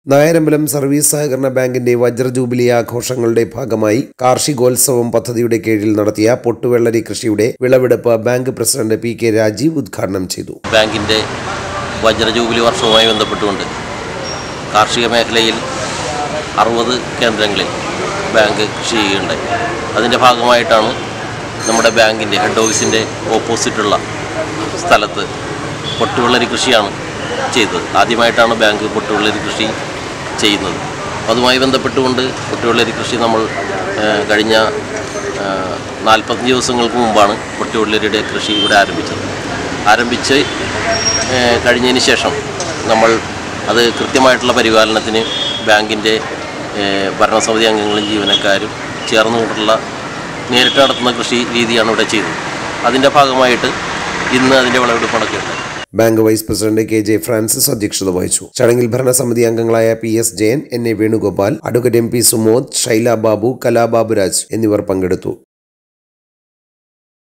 Nayarambalam service സഹകരണ ബാങ്കിന്റെ വജ്രജൂബിലി ആഘോഷങ്ങളുടെ ഭാഗമായി കാർഷികോത്സവം പദ്ധതിയുടെ കീഴിൽ നടത്തിയ പൊട്ടുവെള്ളരി കൃഷിയുടെ വിളവെടുപ്പ് bank president P K Rajeev ഉദ്ഘാടനം ചെയ്തു ബാങ്കിൻ്റെ വജ്രജൂബിലി വർഷവുമായി ബന്ധപ്പെട്ടുകൊണ്ട് കാർഷിക മേഖലയിൽ അറുപത് കേന്ദ്രങ്ങളിൽ ബാങ്ക് കൃഷി ചെയ്യുകയുണ്ടായി അതിൻ്റെ ഭാഗമായിട്ടാണ് നമ്മുടെ ബാങ്കിൻ്റെ ഹെഡ് ഓഫീസിൻ്റെ ഓപ്പോസിറ്റുള്ള സ്ഥലത്ത് പൊട്ടുവെള്ളരി കൃഷിയാണ് ചെയ്തത് ആദ്യമായിട്ടാണ് ബാങ്ക് പൊട്ടുവെള്ളരി കൃഷി ചെയ്യുന്നത് അതുമായി ബന്ധപ്പെട്ടുകൊണ്ട് പൊട്ടുവെള്ളരി കൃഷി നമ്മൾ ആ, കഴിഞ്ഞ നാൽപ്പത്തഞ്ച് ദിവസങ്ങൾക്ക് മുമ്പാണ് പൊട്ടുവെള്ളരിയുടെ കൃഷി ഇവിടെ ആരംഭിച്ചത് ആരംഭിച്ച് ഏഹ് കഴിഞ്ഞതിന് ശേഷം നമ്മൾ അത് കൃത്യമായിട്ടുള്ള പരിപാലനത്തിന് ബാങ്കിൻ്റെ ഏഹ് ഭരണസമിതി അംഗങ്ങളും ജീവനക്കാരും ചേർന്നുകൊണ്ടുള്ള നേരിട്ട് നടത്തുന്ന കൃഷി രീതിയാണ് ഇവിടെ ചെയ്തത് അതിൻ്റെ ഭാഗമായിട്ട് ഇന്ന് അതിൻ്റെ വിളവെടുപ്പ് നടക്കുകയുണ്ടായി bank vice president K J Francis അധ്യക്ഷത വഹിച്ചു ചടങ്ങിൽ ഭരണസമിതി അംഗങ്ങളായ P S Jayan N A Venugopal advocate M P Sumod Shaila Babu Kalababuraj എന്നിവർ പങ്കെടുത്തു